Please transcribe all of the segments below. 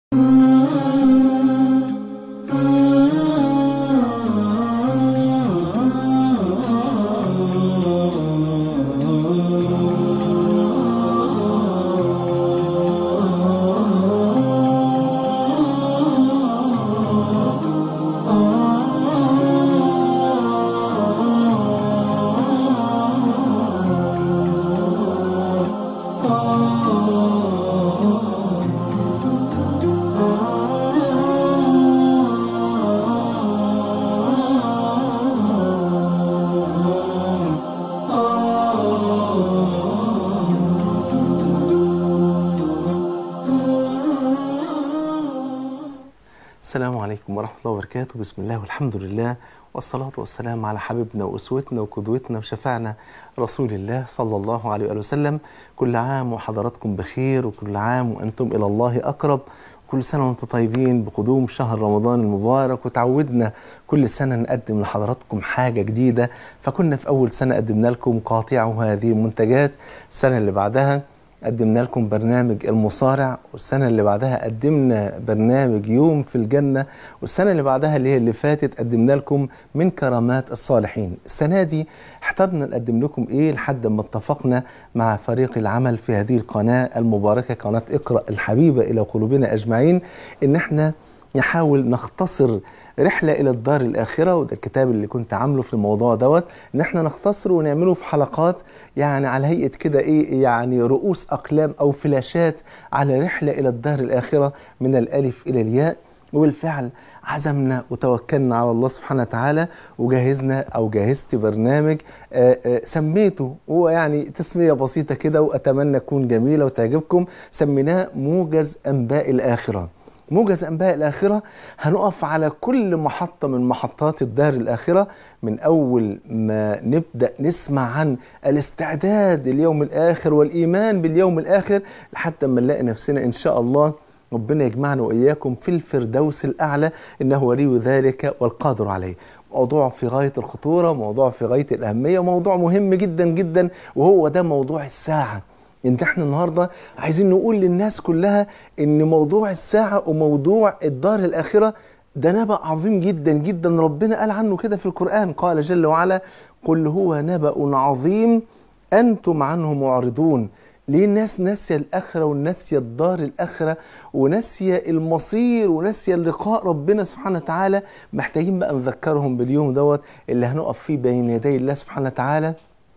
السلام عليكم ورحمة الله وبركاته بسم الله والحمد لله والصلاة والسلام على حبيبنا وأسوتنا وقدوتنا وشفعنا رسول الله صلى الله عليه وآله وسلم كل عام وحضراتكم بخير وكل عام وأنتم إلى الله أقرب كل سنة وأنتم طيبين بقدوم شهر رمضان المبارك وتعودنا كل سنة نقدم لحضراتكم حاجة جديدة فكنا في أول سنة قدمنا لكم قاطعه هذه المنتجات السنة اللي بعدها قدمنا لكم برنامج المصارع والسنة اللي بعدها قدمنا برنامج يوم في الجنة والسنة اللي بعدها اللي هي اللي فاتت قدمنا لكم من كرامات الصالحين السنة دي احترنا نقدم لكم ايه لحد ما اتفقنا مع فريق العمل في هذه القناة المباركة قناة اقرأ الحبيبة إلى قلوبنا أجمعين إن احنا نحاول نختصر رحلة إلى الدار الآخرة وده الكتاب اللي كنت عامله في الموضوع دوت إن إحنا نختصره ونعمله في حلقات يعني على هيئة كده إيه يعني رؤوس أقلام أو فلاشات على رحلة إلى الدار الآخرة من الألف إلى الياء وبالفعل عزمنا وتوكلنا على الله سبحانه وتعالى وجهزنا أو جهزت برنامج آآ آآ سميته هو يعني تسمية بسيطة كده وأتمنى تكون جميلة وتعجبكم سميناه موجز أنباء الآخرة موجز أنباء الآخرة هنقف على كل محطة من محطات الدار الآخرة من أول ما نبدأ نسمع عن الاستعداد لليوم الآخر والإيمان باليوم الآخر لحد ما نلاقي نفسنا إن شاء الله ربنا يجمعنا وإياكم في الفردوس الأعلى إنه ولي ذلك والقادر عليه موضوع في غاية الخطورة موضوع في غاية الأهمية موضوع مهم جدا جدا وهو ده موضوع الساعة ان احنا النهارده عايزين نقول للناس كلها ان موضوع الساعه وموضوع الدار الاخره ده نبأ عظيم جدا جدا ربنا قال عنه كده في القرآن قال جل وعلا قل هو نبأ عظيم أنتم عنه معرضون ليه الناس ناسية الآخرة وناسية الدار الآخرة وناسية المصير وناسية اللقاء ربنا سبحانه وتعالى محتاجين بقى نذكرهم باليوم دوت اللي هنقف فيه بين يدي الله سبحانه وتعالى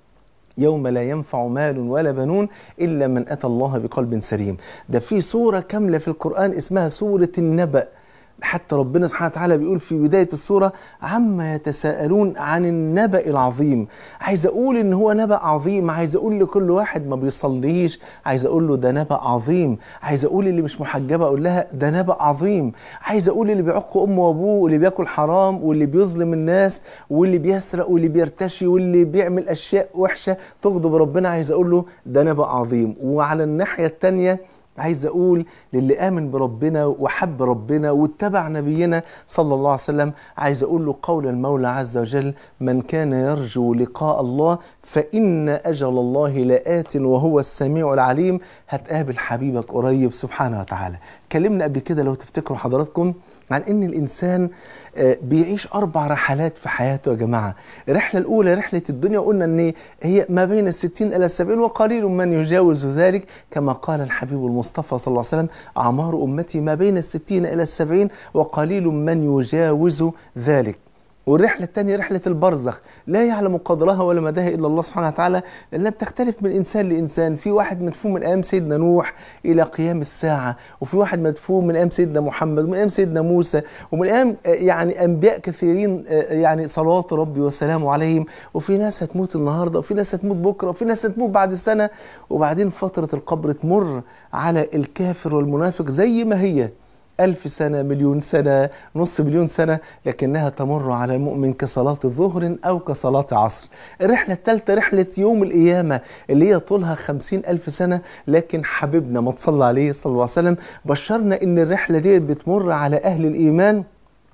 يوم لا ينفع مال ولا بنون إلا من أتى الله بقلب سليم ده في سورة كاملة في القرآن اسمها سورة النبأ حتى ربنا سبحانه وتعالى بيقول في بداية السورة عما يتساءلون عن النبأ العظيم عايز أقول إن هو نبأ عظيم عايز أقول لكل واحد ما بيصليش عايز أقول له ده نبأ عظيم عايز أقول اللي مش محجبة أقول لها ده نبأ عظيم عايز أقول اللي بيعق أمه وأبوه واللي بياكل حرام واللي بيظلم الناس واللي بيسرق واللي بيرتشي واللي بيعمل أشياء وحشة تغضب ربنا عايز أقول له ده نبأ عظيم وعلى الناحية التانية عايز اقول للي امن بربنا وحب ربنا واتبع نبينا صلى الله عليه وسلم عايز اقول له قول المولى عز وجل من كان يرجو لقاء الله فان اجل الله لآت وهو السميع العليم هتقابل حبيبك قريب سبحانه وتعالى اتكلمنا قبل كده لو تفتكروا حضراتكم عن ان الانسان بيعيش اربع رحلات في حياته يا جماعه الرحله الاولى رحله الدنيا قلنا ان هي ما بين الستين الى السبعين وقليل من يجاوز ذلك كما قال الحبيب المصطفى صلى الله عليه وسلم اعمار امتي ما بين الستين الى السبعين وقليل من يجاوز ذلك والرحلة الثانية رحلة البرزخ لا يعلم قدرها ولا مداها إلا الله سبحانه وتعالى لأنها بتختلف من إنسان لإنسان في واحد مدفون من أيام سيدنا نوح إلى قيام الساعة وفي واحد مدفون من أيام سيدنا محمد ومن أيام سيدنا موسى ومن أيام يعني أنبياء كثيرين يعني صلوات ربي وسلامه عليهم وفي ناس هتموت النهاردة وفي ناس هتموت بكرة وفي ناس هتموت بعد سنة وبعدين فترة القبر تمر على الكافر والمنافق زي ما هي ألف سنة مليون سنة نص مليون سنة لكنها تمر على المؤمن كصلاة ظهر أو كصلاة عصر الرحلة الثالثة رحلة يوم القيامة اللي هي طولها خمسين ألف سنة لكن حبيبنا ما تصلى عليه صلى الله عليه وسلم بشرنا إن الرحلة دي بتمر على أهل الإيمان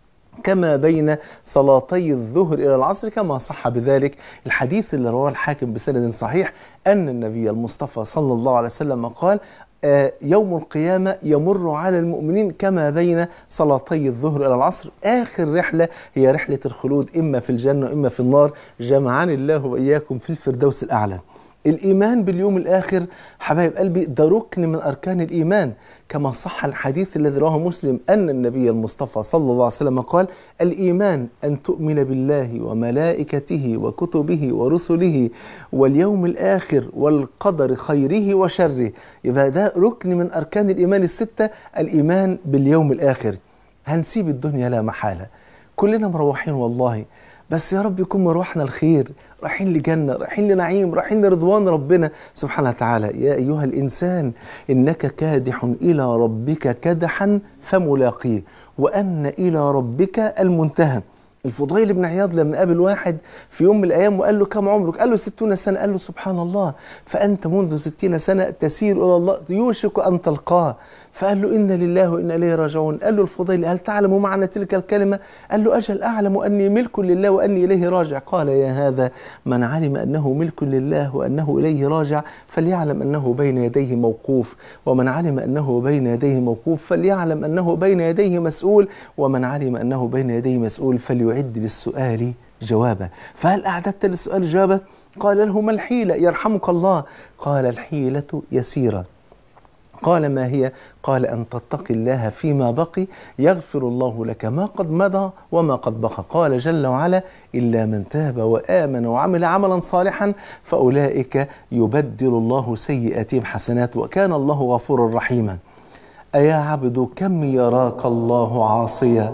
كما بين صلاتي الظهر إلى العصر كما صح بذلك الحديث اللي رواه الحاكم بسند صحيح أن النبي المصطفى صلى الله عليه وسلم قال آه، يوم القيامة يمر على المؤمنين كما بين صلاتي الظهر إلى العصر آخر رحلة هي رحلة الخلود إما في الجنة وإما في النار جمعان الله وإياكم في الفردوس الأعلى الإيمان باليوم الآخر حبايب قلبي ده ركن من أركان الإيمان كما صح الحديث الذي رواه مسلم أن النبي المصطفى صلى الله عليه وسلم قال الإيمان أن تؤمن بالله وملائكته وكتبه ورسله واليوم الآخر والقدر خيره وشره يبقى ده ركن من أركان الإيمان الستة الإيمان باليوم الآخر هنسيب الدنيا لا محالة كلنا مروحين والله بس يا رب يكون مروحنا الخير رايحين لجنة رايحين لنعيم رايحين لرضوان ربنا سبحانه وتعالى يا أيها الإنسان إنك كادح إلى ربك كدحا فملاقيه وأن إلى ربك المنتهى الفضيل بن عياض لما قابل واحد في يوم من الأيام وقال له كم عمرك قال له ستون سنة قال له سبحان الله فأنت منذ ستين سنة تسير إلى الله يوشك أن تلقاه فقال له إنا لله وإنا إليه راجعون قال له الفضيل هل تعلم معنى تلك الكلمة قال له أجل أعلم أني ملك لله وأني إليه راجع قال يا هذا من علم أنه ملك لله وأنه إليه راجع فليعلم أنه بين يديه موقوف ومن علم أنه بين يديه موقوف فليعلم أنه بين يديه مسؤول ومن علم أنه بين يديه مسؤول فليعد للسؤال جوابا فهل أعددت للسؤال جوابا قال له ما الحيلة يرحمك الله قال الحيلة يسيرة قال ما هي قال أن تتقي الله فيما بقي يغفر الله لك ما قد مضى وما قد بقى قال جل وعلا إلا من تاب وآمن وعمل عملا صالحا فأولئك يبدل الله سيئاتهم حسنات وكان الله غفورا رحيما أيا عبد كم يراك الله عاصيا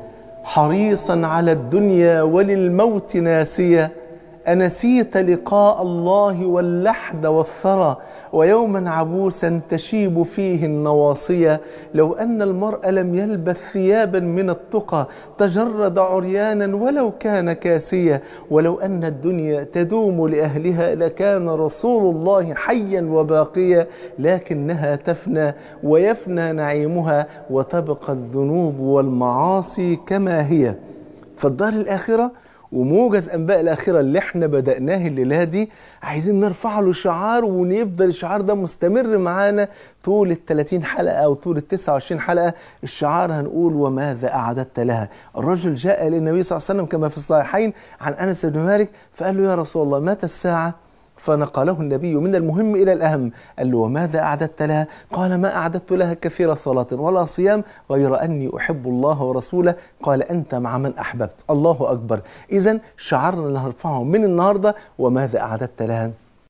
حريصا على الدنيا وللموت ناسيا أنسيت لقاء الله واللحد والثرى ويوما عبوسا تشيب فيه النواصية لو أن المرء لم يلبث ثيابا من التقى تجرد عريانا ولو كان كاسيا ولو أن الدنيا تدوم لأهلها لكان رسول الله حيا وباقيا لكنها تفنى ويفنى نعيمها وتبقى الذنوب والمعاصي كما هي فالدار الآخرة وموجز انباء الاخره اللي احنا بداناه الليله دي عايزين نرفع له شعار ونفضل الشعار ده مستمر معانا طول ال 30 حلقه او طول ال 29 حلقه الشعار هنقول وماذا اعددت لها الرجل جاء للنبي صلى الله عليه وسلم كما في الصحيحين عن انس بن مالك فقال له يا رسول الله متى الساعه فنقله النبي من المهم إلى الأهم قال له وماذا أعددت لها قال ما أعددت لها كثير صلاة ولا صيام غير أني أحب الله ورسوله قال أنت مع من أحببت الله أكبر إذا شعارنا اللي هنرفعه من النهاردة وماذا أعددت لها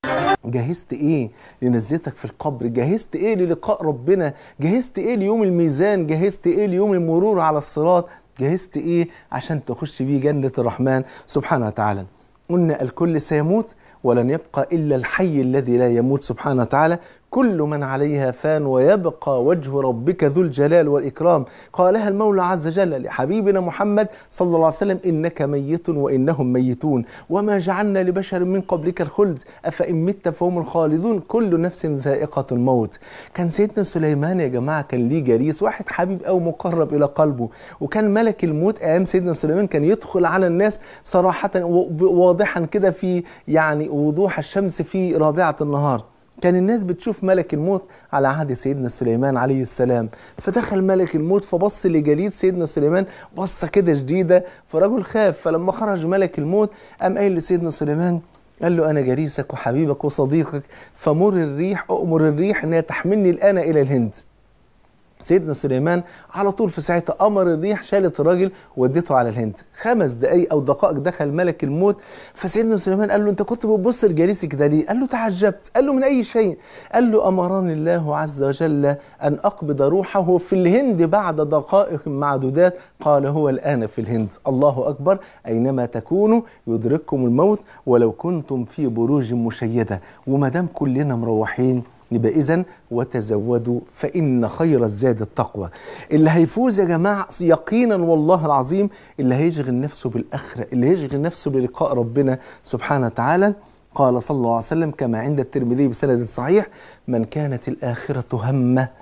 جهزت ايه لنزلتك في القبر جهزت ايه للقاء ربنا جهزت ايه ليوم الميزان جهزت ايه ليوم المرور على الصراط جهزت ايه عشان تخش بيه جنة الرحمن سبحانه وتعالى قلنا الكل سيموت ولن يبقى إلا الحي الذي لا يموت سبحانه وتعالى كل من عليها فان ويبقى وجه ربك ذو الجلال والإكرام قالها المولى عز وجل لحبيبنا محمد صلى الله عليه وسلم إنك ميت وإنهم ميتون وما جعلنا لبشر من قبلك الخلد أفإن مت فهم الخالدون كل نفس ذائقة الموت كان سيدنا سليمان يا جماعة كان ليه جريس واحد حبيب أو مقرب إلى قلبه وكان ملك الموت أيام سيدنا سليمان كان يدخل على الناس صراحة واضحا كده في يعني وضوح الشمس في رابعة النهار كان الناس بتشوف ملك الموت على عهد سيدنا سليمان عليه السلام فدخل ملك الموت فبص لجليد سيدنا سليمان بصة كده شديدة فرجل خاف فلما خرج ملك الموت قام قايل لسيدنا سليمان قال له أنا جريسك وحبيبك وصديقك فمر الريح أؤمر الريح أن تحملني الآن إلى الهند سيدنا سليمان على طول في ساعتها امر الريح شالت الراجل ودته على الهند خمس دقايق او دقائق دخل ملك الموت فسيدنا سليمان قال له انت كنت بتبص لجالسك كده ليه قال له تعجبت قال له من اي شيء قال له امرني الله عز وجل ان اقبض روحه في الهند بعد دقائق معدودات قال هو الان في الهند الله اكبر اينما تكونوا يدرككم الموت ولو كنتم في بروج مشيده وما دام كلنا مروحين يبقى اذا وتزودوا فان خير الزاد التقوى اللي هيفوز يا جماعه يقينا والله العظيم اللي هيشغل نفسه بالاخره اللي هيشغل نفسه بلقاء ربنا سبحانه وتعالى قال صلى الله عليه وسلم كما عند الترمذي بسند صحيح من كانت الاخره همه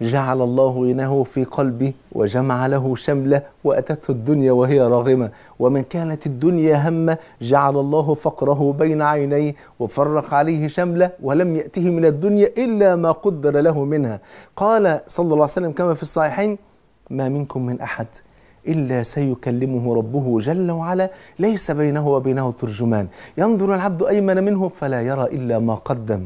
جعل الله غناه في قلبه وجمع له شمله وأتته الدنيا وهي راغمة ومن كانت الدنيا همه جعل الله فقره بين عينيه وفرق عليه شمله ولم يأته من الدنيا إلا ما قدر له منها قال صلى الله عليه وسلم كما في الصحيحين ما منكم من أحد إلا سيكلمه ربه جل وعلا ليس بينه وبينه ترجمان ينظر العبد أيمن منه فلا يرى إلا ما قدم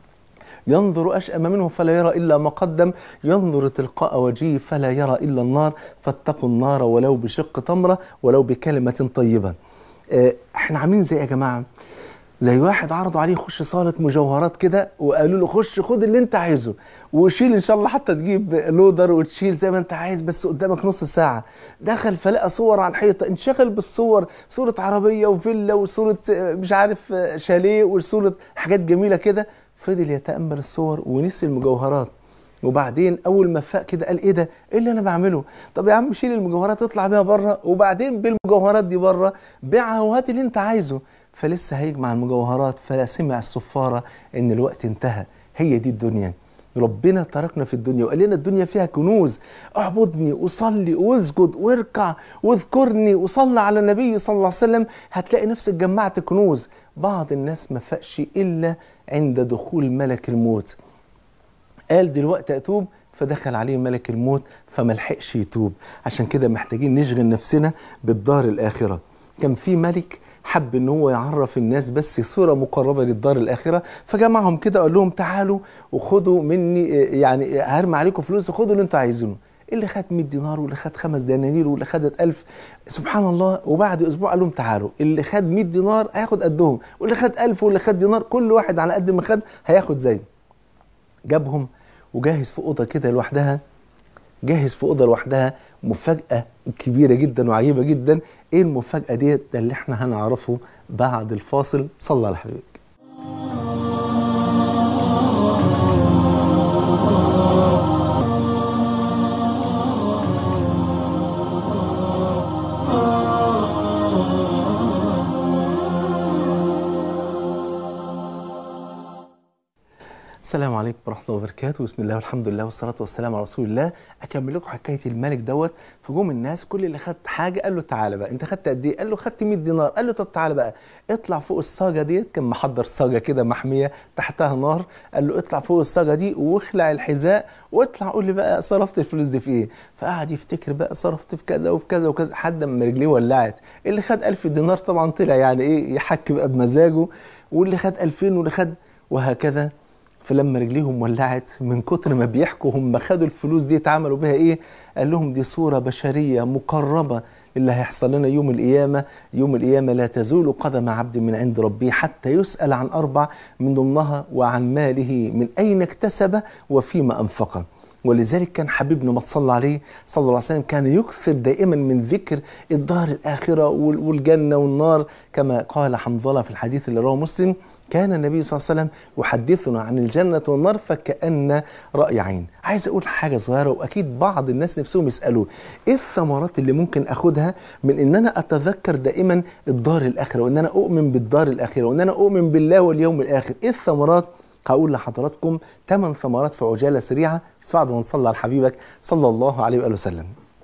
ينظر أشأم منه فلا يرى إلا ما قدم ينظر تلقاء وجهه فلا يرى إلا النار فاتقوا النار ولو بشق تمرة ولو بكلمة طيبة آه، احنا عاملين زي يا جماعة زي واحد عرضوا عليه يخش صالة مجوهرات كده وقالوا له خش خد اللي انت عايزه وشيل ان شاء الله حتى تجيب لودر وتشيل زي ما انت عايز بس قدامك نص ساعة دخل فلقى صور على الحيطة انشغل بالصور صورة عربية وفيلا وصورة آه، مش عارف آه، شاليه وصورة حاجات جميلة كده فضل يتأمل الصور ونسي المجوهرات وبعدين اول ما فاق كده قال ايه ده ايه اللي انا بعمله طب يا عم شيل المجوهرات اطلع بيها بره وبعدين بالمجوهرات دي بره بيعها وهات اللي انت عايزه فلسه هيجمع المجوهرات فلا سمع الصفاره ان الوقت انتهى هي دي الدنيا ربنا تركنا في الدنيا وقال لنا الدنيا فيها كنوز اعبدني وصلي واسجد واركع واذكرني وصلى على النبي صلى الله عليه وسلم هتلاقي نفسك جمعت كنوز بعض الناس ما فاقش الا عند دخول ملك الموت قال دلوقتي اتوب فدخل عليه ملك الموت فما لحقش يتوب عشان كده محتاجين نشغل نفسنا بالدار الاخره كان في ملك حب ان هو يعرف الناس بس صوره مقربه للدار الاخره فجمعهم كده قال لهم تعالوا وخدوا مني يعني هرمي عليكم فلوس وخدوا اللي انتوا عايزينه اللي خد 100 دينار واللي خد خمس دنانير واللي خدت 1000 سبحان الله وبعد اسبوع قال لهم تعالوا اللي خد 100 دينار هياخد قدهم واللي خد 1000 واللي خد دينار كل واحد على قد ما خد هياخد زيه جابهم وجاهز في اوضه كده لوحدها جاهز في اوضه لوحدها مفاجاه كبيره جدا وعجيبه جدا ايه المفاجاه ديت ده اللي احنا هنعرفه بعد الفاصل صلى على حبيبك السلام عليكم ورحمة الله وبركاته بسم الله والحمد لله والصلاة والسلام على رسول الله أكمل لكم حكاية الملك دوت فجوم الناس كل اللي خد حاجة قال له تعالى بقى أنت خدت قد إيه؟ قال له خدت 100 دينار قال له طب تعالى بقى اطلع فوق الصاجة ديت كان محضر صاجة كده محمية تحتها نار قال له اطلع فوق الصاجة دي واخلع الحذاء واطلع قول لي بقى صرفت الفلوس دي في إيه؟ فقعد يفتكر بقى صرفت في كذا وفي كذا وكذا لحد ما رجليه ولعت اللي خد 1000 دينار طبعا طلع يعني إيه يحك بقى بمزاجه واللي خد 2000 واللي خد وهكذا فلما رجليهم ولعت من كتر ما بيحكوا هم خدوا الفلوس دي اتعملوا بها ايه قال لهم دي صورة بشرية مقربة اللي هيحصل لنا يوم القيامة يوم القيامة لا تزول قدم عبد من عند ربه حتى يسأل عن أربع من ضمنها وعن ماله من أين اكتسب وفيما أنفقه ولذلك كان حبيبنا ما تصلى عليه صلى الله عليه وسلم كان يكثر دائما من ذكر الدار الآخرة وال- والجنة والنار كما قال حنظلة في الحديث اللي رواه مسلم كان النبي صلى الله عليه وسلم يحدثنا عن الجنة والنار فكأن رأي عين عايز أقول حاجة صغيرة وأكيد بعض الناس نفسهم يسألوا إيه الثمرات اللي ممكن أخدها من إن أنا أتذكر دائما الدار الآخرة وإن أنا أؤمن بالدار الآخرة وإن أنا أؤمن بالله واليوم الآخر إيه الثمرات هقول لحضراتكم ثمان ثمرات في عجالة سريعة بس بعد ما نصلي على حبيبك صلى الله عليه وآله وسلم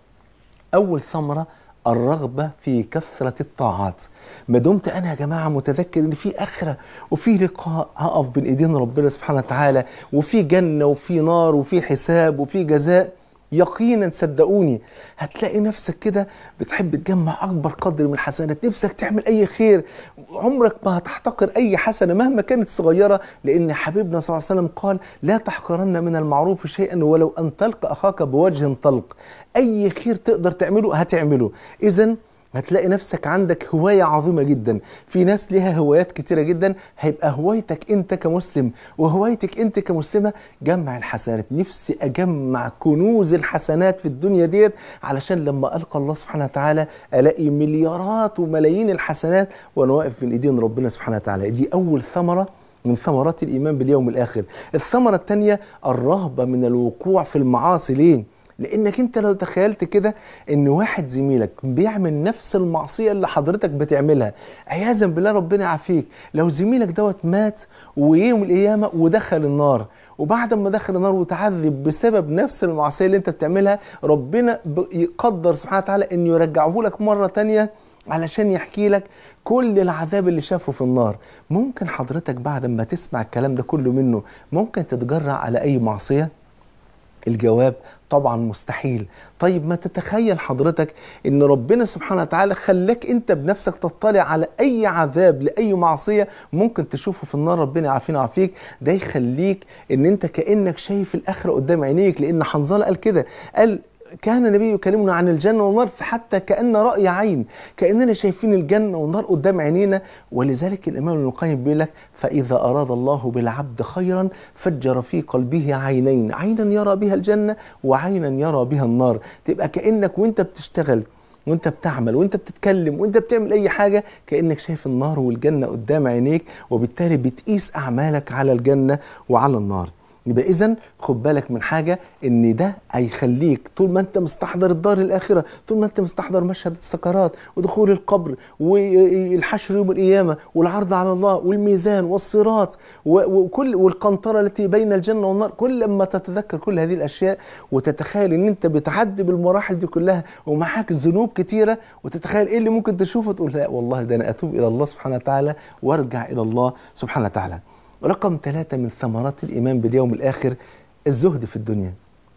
أول ثمرة الرغبة في كثرة الطاعات ما دمت أنا يا جماعة متذكر إن في آخرة وفي لقاء هقف بين إيدين ربنا سبحانه وتعالى وفي جنة وفي نار وفي حساب وفي جزاء يقينا صدقوني هتلاقي نفسك كده بتحب تجمع اكبر قدر من الحسنات نفسك تعمل اي خير عمرك ما هتحتقر اي حسنه مهما كانت صغيره لان حبيبنا صلى الله عليه وسلم قال لا تحقرن من المعروف شيئا ولو ان تلقى اخاك بوجه طلق اي خير تقدر تعمله هتعمله اذا هتلاقي نفسك عندك هواية عظيمة جدا في ناس ليها هوايات كتيرة جدا هيبقى هوايتك انت كمسلم وهوايتك انت كمسلمة جمع الحسنات نفسي اجمع كنوز الحسنات في الدنيا ديت علشان لما القى الله سبحانه وتعالى الاقي مليارات وملايين الحسنات وانا واقف بين ايدين ربنا سبحانه وتعالى دي اول ثمرة من ثمرات الإيمان باليوم الآخر الثمرة الثانية الرهبة من الوقوع في المعاصي ليه؟ لانك انت لو تخيلت كده ان واحد زميلك بيعمل نفس المعصيه اللي حضرتك بتعملها عياذا بالله ربنا يعافيك لو زميلك دوت مات ويوم القيامه ودخل النار وبعد ما دخل النار وتعذب بسبب نفس المعصيه اللي انت بتعملها ربنا ب- يقدر سبحانه وتعالى انه يرجعه لك مره تانية علشان يحكي لك كل العذاب اللي شافه في النار ممكن حضرتك بعد ما تسمع الكلام ده كله منه ممكن تتجرع على اي معصيه الجواب طبعا مستحيل طيب ما تتخيل حضرتك ان ربنا سبحانه وتعالى خلاك انت بنفسك تطلع على اي عذاب لاي معصيه ممكن تشوفه في النار ربنا يعافينا ويعافيك ده يخليك ان انت كانك شايف الاخره قدام عينيك لان حنظله قال كده قال كان النبي يكلمنا عن الجنة والنار حتى كأن رأي عين كأننا شايفين الجنة والنار قدام عينينا ولذلك الإمام ابن القيم بيقول لك فإذا أراد الله بالعبد خيرا فجر في قلبه عينين عينا يرى بها الجنة وعينا يرى بها النار تبقى كأنك وانت بتشتغل وانت بتعمل وانت بتتكلم وانت بتعمل اي حاجه كانك شايف النار والجنه قدام عينيك وبالتالي بتقيس اعمالك على الجنه وعلى النار يبقى اذا خد بالك من حاجه ان ده هيخليك طول ما انت مستحضر الدار الاخره طول ما انت مستحضر مشهد السكرات ودخول القبر والحشر يوم القيامه والعرض على الله والميزان والصراط و- وكل والقنطره التي بين الجنه والنار كل ما تتذكر كل هذه الاشياء وتتخيل ان انت بتعدي بالمراحل دي كلها ومعاك ذنوب كتيره وتتخيل ايه اللي ممكن تشوفه تقول لا والله ده انا اتوب الى الله سبحانه وتعالى وارجع الى الله سبحانه وتعالى رقم ثلاثة من ثمرات الإيمان باليوم الآخر الزهد في الدنيا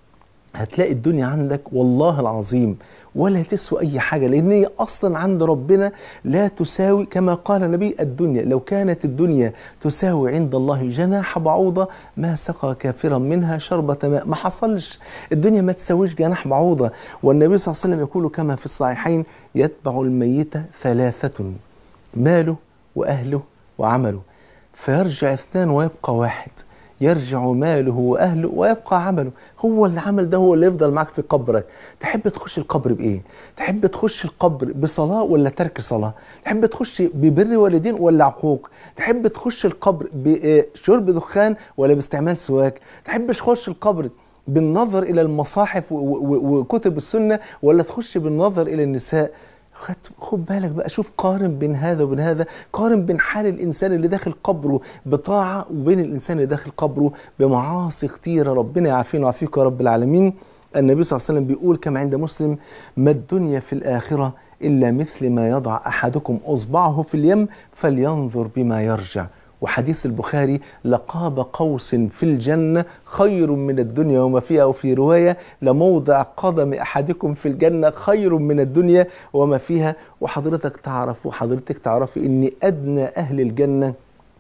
هتلاقي الدنيا عندك والله العظيم ولا تسوى أي حاجة لأن هي أصلا عند ربنا لا تساوي كما قال النبي الدنيا لو كانت الدنيا تساوي عند الله جناح بعوضة ما سقى كافرا منها شربة ماء ما حصلش الدنيا ما تساويش جناح بعوضة والنبي صلى الله عليه وسلم يقول كما في الصحيحين يتبع الميت ثلاثة ماله وأهله وعمله فيرجع اثنان ويبقى واحد يرجع ماله واهله ويبقى عمله هو العمل ده هو اللي يفضل معاك في قبرك تحب تخش القبر بايه تحب تخش القبر بصلاه ولا ترك صلاه تحب تخش ببر والدين ولا عقوق تحب تخش القبر بشرب دخان ولا باستعمال سواك تحب تخش القبر بالنظر الى المصاحف و- و- وكتب السنه ولا تخش بالنظر الى النساء خد خد بالك بقى شوف قارن بين هذا وبين هذا قارن بين حال الانسان اللي داخل قبره بطاعه وبين الانسان اللي داخل قبره بمعاصي كتيره ربنا يعافينا ويعافيك يا رب العالمين النبي صلى الله عليه وسلم بيقول كما عند مسلم ما الدنيا في الاخره الا مثل ما يضع احدكم اصبعه في اليم فلينظر بما يرجع وحديث البخاري لقاب قوس في الجنة خير من الدنيا وما فيها وفي رواية لموضع قدم أحدكم في الجنة خير من الدنيا وما فيها وحضرتك تعرف وحضرتك تعرفي أن أدنى أهل الجنة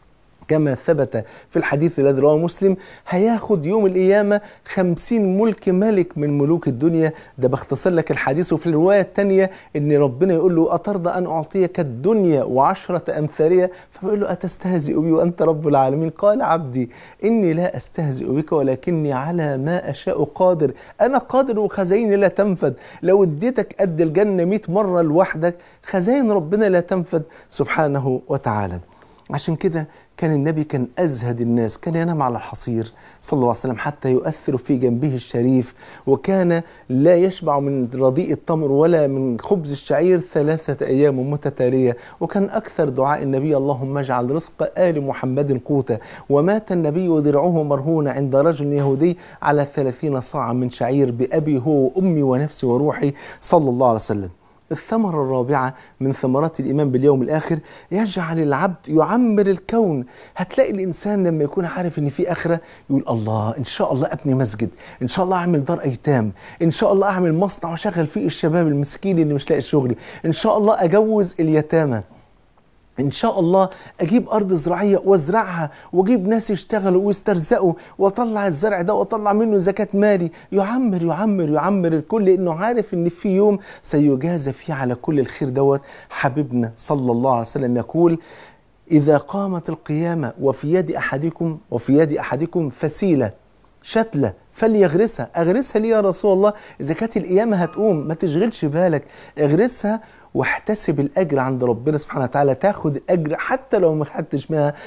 كما ثبت في الحديث الذي رواه مسلم هياخد يوم القيامة خمسين ملك ملك من ملوك الدنيا ده باختصر لك الحديث وفي الرواية الثانية ان ربنا يقول له أترضى أن أعطيك الدنيا وعشرة أمثالها فبيقول له أتستهزئ بي وأنت رب العالمين قال عبدي إني لا أستهزئ بك ولكني على ما أشاء قادر أنا قادر وخزايني لا تنفد لو اديتك قد الجنة 100 مرة لوحدك خزاين ربنا لا تنفد سبحانه وتعالى عشان كده كان النبي كان أزهد الناس كان ينام على الحصير صلى الله عليه وسلم حتى يؤثر في جنبه الشريف وكان لا يشبع من رديء التمر ولا من خبز الشعير ثلاثة أيام متتالية وكان أكثر دعاء النبي اللهم اجعل رزق آل محمد قوتا ومات النبي ودرعه مرهون عند رجل يهودي على ثلاثين صاعا من شعير بأبي هو وأمي ونفسي وروحي صلى الله عليه وسلم الثمرة الرابعة من ثمرات الإيمان باليوم الآخر يجعل العبد يعمر الكون هتلاقي الإنسان لما يكون عارف إن في آخرة يقول الله إن شاء الله أبني مسجد إن شاء الله أعمل دار أيتام إن شاء الله أعمل مصنع وأشغل فيه الشباب المسكين اللي مش لاقي شغل إن شاء الله أجوز اليتامى ان شاء الله اجيب ارض زراعيه وازرعها واجيب ناس يشتغلوا ويسترزقوا واطلع الزرع ده واطلع منه زكاه مالي يعمر يعمر يعمر الكل لانه عارف ان في يوم سيجازى فيه على كل الخير دوت حبيبنا صلى الله عليه وسلم يقول اذا قامت القيامه وفي يد احدكم وفي يد احدكم فسيله شتلة فليغرسها اغرسها ليه يا رسول الله اذا كانت القيامه هتقوم ما تشغلش بالك اغرسها واحتسب الاجر عند ربنا سبحانه وتعالى تاخد الاجر حتى لو ما خدتش منها